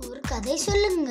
ஒரு கதை சொல்லுங்க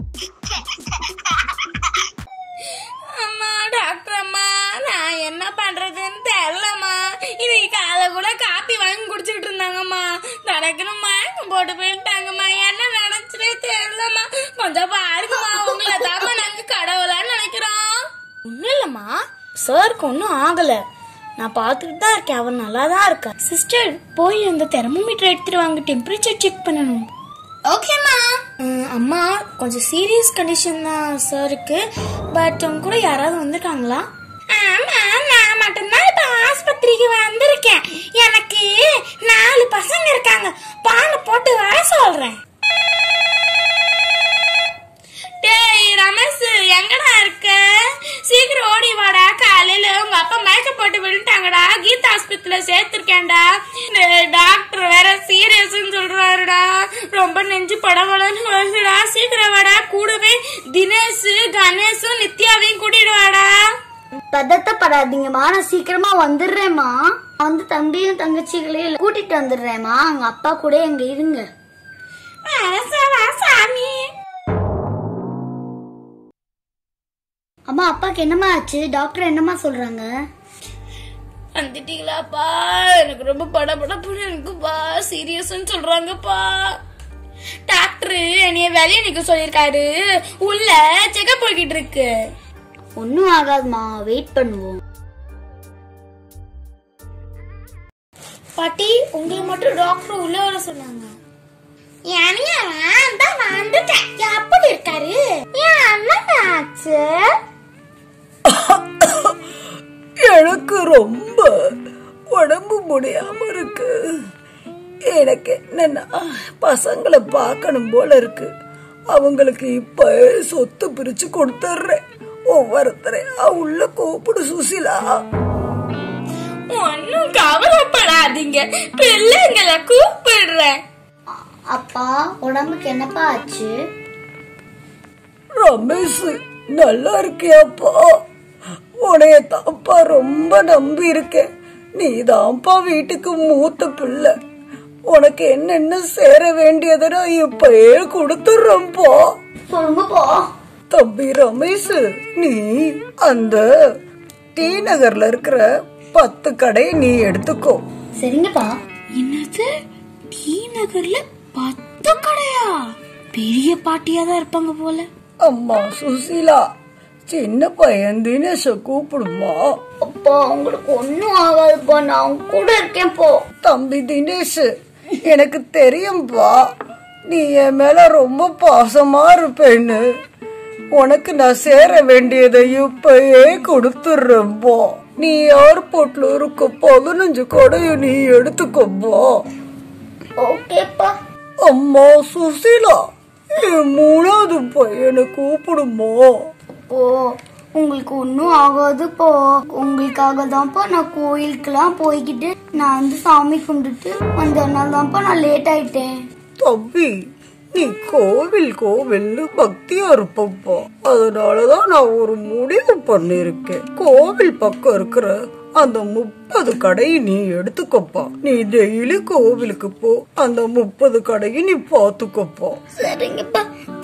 அம்மா டாக்டர் அம்மா நான் என்ன பண்றதுன்னு தெரியலம்மா இன்னைக்கு காலை கூட காப்பி வாங்கி குடிச்சிட்டு இருந்தாங்கம்மா நடக்கணும் மயக்கம் போட்டு போயிட்டாங்கம்மா என்ன நினைச்சதே தெரியலம்மா கொஞ்சம் பாருங்கம்மா உங்களை தாம்மா நாங்க கடவுளான்னு நினைக்கிறோம் ஒண்ணும் இல்லம்மா சாருக்கு ஒன்றும் ஆகல நான் பார்த்துட்டு தான் இருக்கேன் அவர் நல்லா தான் இருக்கா சிஸ்டர் போய் அந்த தெர்மோமீட்டர் எடுத்துட்டு வாங்க டெம்பரேச்சர் செக் பண்ணணும் ஓகேம்மா அம்மா கொஞ்சம் சீரியஸ் கண்டிஷன் தான் சாருக்கு பட் உங்க கூட யாராவது வந்திருக்காங்களா ஆமா நான் மட்டும்தான் இப்ப ஆஸ்பத்திரிக்கு வந்திருக்கேன் எனக்கு நாலு பசங்க இருக்காங்க பால் போட்டு வர சொல்றேன் டேய் ரமேஷ் எங்கடா இருக்க சீக்கிரம் ஓடி வாடா காலையில உங்க அப்பா மயக்க போட்டு விழுட்டாங்கடா கீதா ஆஸ்பத்திரியில சேர்த்திருக்கேன்டா டேய், டாக்டர் வேற சீரியஸ்னு சொல்றாருடா ரொம்ப நெஞ்சு படபடன்னு வருதுடா சீக்கிரம் வாடா கூடவே தினேஷ் கணேஷும் நித்யாவையும் கூட்டிட்டு வாடா பதட்டப்படாதீங்கம்மா நான் சீக்கிரமா வந்துடுறேம்மா நான் வந்து தம்பியும் தங்கச்சிகளையும் கூட்டிட்டு வந்துடுறேம்மா அங்க அப்பா கூட எங்க இருங்க அரசவா சாமி அம்மா அப்பாக்கு என்னம்மா ஆச்சு டாக்டர் என்னம்மா சொல்றாங்க வந்துட்டீங்களாப்பா எனக்கு ரொம்ப படபடப்புன்னு இருக்குப்பா சீரியஸ்னு சொல்றாங்கப்பா டாக்டர் என்னைய வெளியே நிக்க சொல்லிருக்காரு உள்ள செக்கப் போய்கிட்டு இருக்கு ஒன்னும் ஆகாதுமா வெயிட் பண்ணுவோம் பாட்டி உங்களை மட்டும் டாக்டர் உள்ள வர சொன்னாங்க வந்துட்டேன் எப்படி இருக்காரு என் அண்ணன் ஆச்சு எனக்கு ரொம்ப உடம்பு முடியாம இருக்கு எனக்கு என்னன்னா பசங்களை பார்க்கணும் போல இருக்கு அவங்களுக்கு இப்ப சொத்து பிரிச்சு கொடுத்துட்றேன் ஒவ்வொருத்தரையா உள்ள கூப்பிடு சுசிலா ஒன்னும் கவலைப்படாதீங்க பிள்ளைங்களை கூப்பிடுறேன் அ- அப்பா உடம்புக்கு என்னப்பா ஆச்சு ரமேஷ் நல்லா இருக்கியாப்பா உனைய தான்ப்பா ரொம்ப நம்பி இருக்கேன் நீ தான்ப்பா வீட்டுக்கு மூத்த பிள்ளை உனக்கு என்னென்ன சேர வேண்டியதை நான் இப்பயே கொடுத்துட்றேன்ப்பா சொல்லுங்கப்பா தம்பி ரமேஷ் நீ அந்த டி நகர்ல இருக்கிற பத்து கடையை நீ எடுத்துக்கோ சரிங்கப்பா என்னது டி நகர்ல பத்து கடையா பெரிய பாட்டியா தான் இருப்பாங்க போல அம்மா சுசீலா சின்ன பையன் தினேஷ கூப்பிடுமா அப்பா உங்களுக்கு ஒன்னும் ஆகாதுப்பா நான் உங்க கூட இருக்கேன் போ தம்பி தினேஷ் எனக்கு தெரியும்பா நீ என் மேல ரொம்ப பாசமா இருப்பேன்னு உனக்கு நான் சேர வேண்டியதை இப்பயே கொடுத்துடுறேன்பா நீ ஏர்போர்ட்ல இருக்க பதினஞ்சு கடையும் நீ எடுத்துக்கோப்பா ஓகேப்பா அம்மா சுசீலா என் மூணாவது பையனை கூப்பிடுமா அப்போ உங்களுக்கு ஒன்றும் ஆகாது போ உங்களுக்காக தான்ப்பா நான் கோயிலுக்கெல்லாம் போய்கிட்டு நான் வந்து சாமி கும்பிட்டுட்டு வந்ததுனால தான்ப்பா நான் லேட் ஆயிட்டேன் தம்பி நீ கோவில் கோவில்னு பக்தியா இருப்பப்பா அதனாலதான் நான் ஒரு முடிவு பண்ணிருக்கேன் கோவில் பக்கம் இருக்கிற அந்த முப்பது கடையை நீ எடுத்துக்கப்பா நீ டெய்லி கோவிலுக்கு போ அந்த முப்பது கடையை நீ பாத்துக்கப்பா சரிங்கப்பா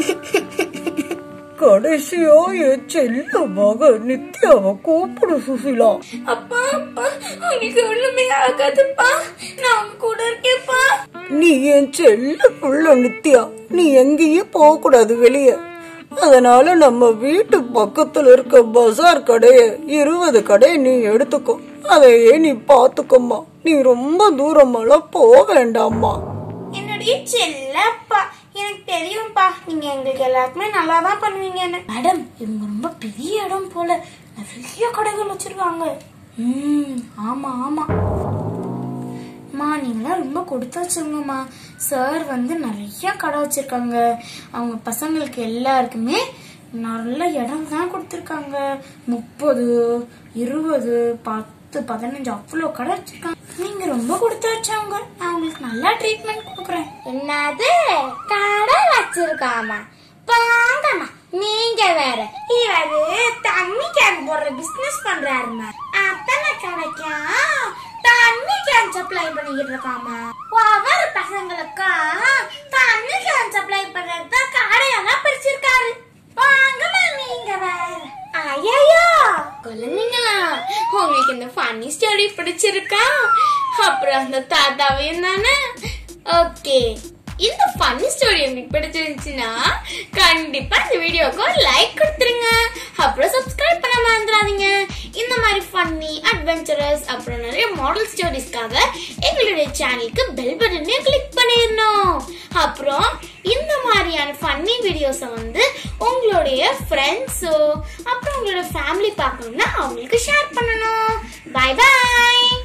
கடைசியா என் செல்ல மக நித்யாவை கூப்பிடு சுசிலா அப்பா அப்பா உங்களுக்கு ஒண்ணுமே ஆகாதுப்பா நான் உங்க கூட இருக்கேன்ப்பா நீ என் செல்ல புள்ள நித்யா நீ எங்கேயும் போக கூடாது வெளியே அதனால நம்ம வீட்டு பக்கத்துல இருக்க பஜார் கடைய இருபது கடையை நீ எடுத்துக்கோ அதையே நீ பாத்துக்கம்மா நீ ரொம்ப தூரமெல்லாம் போக வேண்டாம்மா என்னுடைய செல்லப்பா எனக்கு தெரியும்ப்பா நீங்க எங்களுக்கு எல்லாருக்குமே நல்லா தான் பண்ணுவீங்கன்னு மேடம் இவங்க ரொம்ப பெரிய இடம் போல நிறைய கடைகள் வச்சிருக்காங்க ம் ஆமா ஆமா அம்மா நீங்களாம் ரொம்ப கொடுத்து வச்சுருங்கம்மா சார் வந்து நிறைய கடை வச்சிருக்காங்க அவங்க பசங்களுக்கு எல்லாருக்குமே நல்ல இடம் தான் கொடுத்துருக்காங்க முப்பது இருபது பத்து பதினஞ்சு அவ்வளோ கடை வச்சிருக்காங்க நீங்க ரொம்ப கொடுத்து வச்சவங்க நான் உங்களுக்கு நல்லா ட்ரீட்மெண்ட் கொடுக்குறேன் என்னது கடை வச்சிருக்காமா போங்கம்மா நீங்க வேற இவரு தண்ணி கேன் போடுற பிசினஸ் பண்றாருமா அத்தனை கிடைக்கும் தண்ணி கேன் சப்ளை பண்ணிக்கிட்டு இருக்காமா ஒவ்வொரு பசங்களுக்கும் தண்ணி கேன் சப்ளை பண்றது பிடிச்சிருக்கா அப்புறம் அந்த தாத்தாவையும் தானே ஓகே இந்த ஃபன்னி ஸ்டோரி உங்களுக்கு பிடிச்சிருந்துச்சுன்னா கண்டிப்பா இந்த வீடியோக்கு ஒரு லைக் கொடுத்துருங்க அப்புறம் சப்ஸ்கிரைப் பண்ண மறந்துடாதீங்க இந்த மாதிரி ஃபன்னி அட்வென்ச்சரஸ் அப்புறம் நிறைய மாடல் ஸ்டோரிஸ்க்காக எங்களுடைய சேனலுக்கு பெல் பட்டனே கிளிக் பண்ணிடணும் அப்புறம் இந்த மாதிரியான ஃபன்னி வீடியோஸை வந்து உங்களுடைய ஃப்ரெண்ட்ஸோ அப்புறம் உங்களோட ஃபேமிலி பார்க்கணும்னா அவங்களுக்கு ஷேர் பண்ணணும் பை பாய்